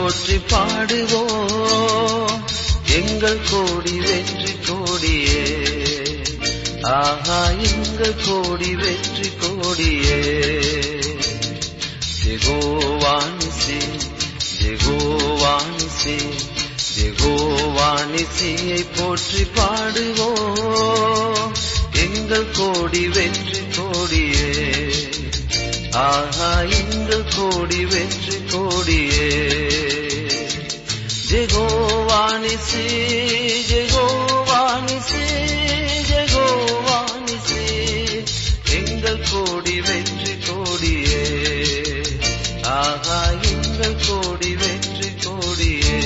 போற்றி பாடுவோம் எங்கள் கோடி வெற்றி கோடியே ஆஹா எங்கள் கோடி வெற்றி கோடியே ஜெகோவானிசி ஜெகோவானிசி ஜெகோவானிசியை போற்றி பாடுவோம் எங்கள் கோடி வெற்றி கோடியே ஆஹா எங்கள் கோடி வெற்றி கோடியே ஜெகோவானிசி ஜெகோவானிசி ஜெகோவானிசி எங்கள் கோடி வெற்றி கோடியே ஆஹா எங்கள் கோடி வெற்றி கோடியே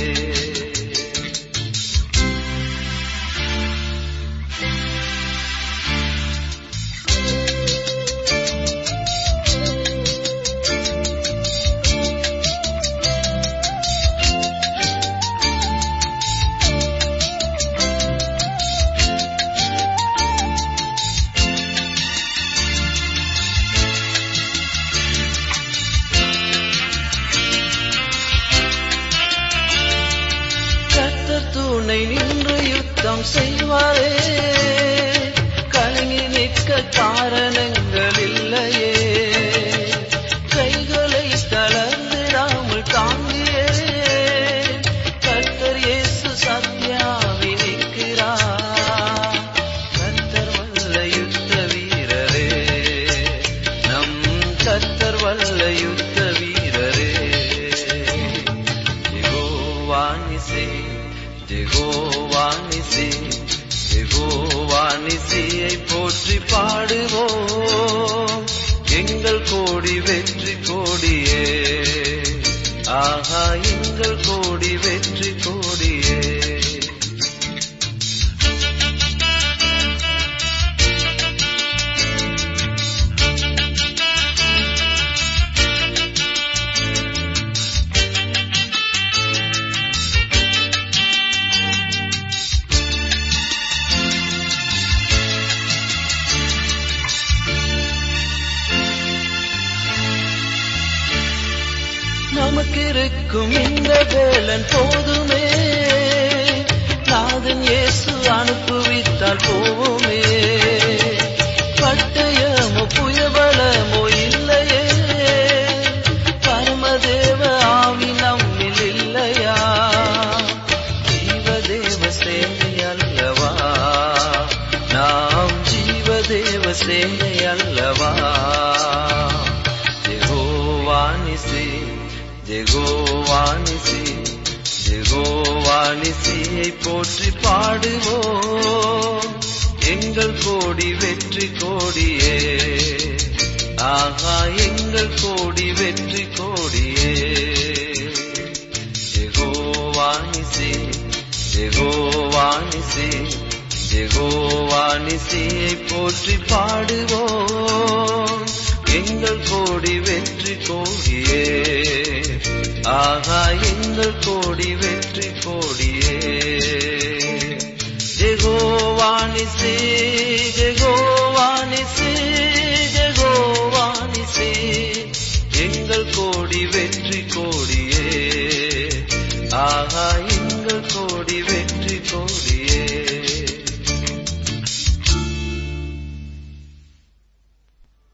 கர்த்தர் துணை நின்று யுத்தம் செய்வாரே கலங்கி நிற்க காரணங்கள் இல்லையே கைகளை தளர்ந்திடாமல் தாங்கியே கர்த்தர் இயேசு சத்யாவி நிற்கிறார் கர்த்தர் வல்ல யுத்த வீரரே நம் கர்த்தர் வல்ல யுத்த வீரரே ஜெகோவானிசி ஜெகோவானிசி ஜெகோவானிசியை போற்றி பாடுவோம் எங்கள் கோடி வெற்றி கோடியே ஆஹா எங்கள் கோடி வெற்றி கோடியே நமக்கு இருக்கும் இந்த வேலன் போதுமே நாதன் இயேசு அனுப்புவித்தால் போவோமே பட்டயமோ புயபலமோ இல்லையே பரமதேவ ஆவி நம்மில் இல்லையா ஜீவதேவ சேனை அல்லவா நாம் ஜீவதேவ சேனை அல்லவா ஜெகோவானிசி ஜெகோவானிசி ஜெகோவானிசியை போற்றி பாடுவோம் எங்கள் கோடி வெற்றி கோடியே ஆஹா எங்கள் கோடி வெற்றி கோடியே ஜெகோவானிசி ஜெகோவானிசி ஜெகோவானிசியை போற்றி பாடுவோம் எங்கள் கோடி வெற்றி கோடியே ஆஹா எங்கள் கோடி வெற்றி கோடியே ஜெகோவானிசி ஜெகோவானிசி ஜெகோவானிசி எங்கள் கோடி வெற்றி கோடியே ஆஹா